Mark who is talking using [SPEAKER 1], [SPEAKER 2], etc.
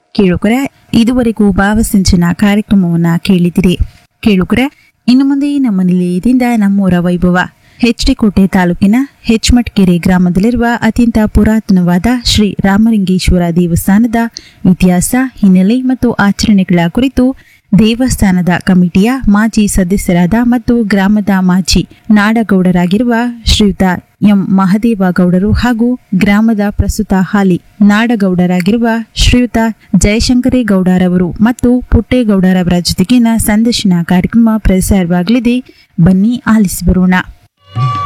[SPEAKER 1] ಕೇಳುಗರೆ ಇದುವರೆಗೂ ಭಾವಸಿಂಚನ ಕಾರ್ಯಕ್ರಮವನ್ನ ಕೇಳಿದಿರಿ ಕೇಳುಗರೆ ಇನ್ನು ಮುಂದೆ ನಮ್ಮ ನಿಲಯದಿಂದ ನಮ್ಮೂರ ವೈಭವ ಹೆಚ್ಡಿಕೋಟೆ ತಾಲೂಕಿನ ಹೆಚ್ಮಟ್ಕೆರೆ ಗ್ರಾಮದಲ್ಲಿರುವ ಅತ್ಯಂತ ಪುರಾತನವಾದ ಶ್ರೀ ರಾಮಲಿಂಗೇಶ್ವರ ದೇವಸ್ಥಾನದ ಇತಿಹಾಸ ಹಿನ್ನೆಲೆ ಮತ್ತು ಆಚರಣೆಗಳ ಕುರಿತು ದೇವಸ್ಥಾನದ ಕಮಿಟಿಯ ಮಾಜಿ ಸದಸ್ಯರಾದ ಮತ್ತು ಗ್ರಾಮದ ಮಾಜಿ ನಾಡಗೌಡರಾಗಿರುವ ಶ್ರೀಯುತ ಎಂ ಮಹದೇವ ಗೌಡರು ಹಾಗೂ ಗ್ರಾಮದ ಪ್ರಸ್ತುತ ಹಾಲಿ ನಾಡಗೌಡರಾಗಿರುವ ಶ್ರೀಯುತ ಜಯಶಂಕರೇಗೌಡರವರು ಮತ್ತು ಪುಟ್ಟೇಗೌಡರವರ ಜೊತೆಗಿನ ಸಂದರ್ಶನ ಕಾರ್ಯಕ್ರಮ ಪ್ರಸಾರವಾಗಲಿದೆ ಬನ್ನಿ ಆಲಿಸಿ ಬರೋಣ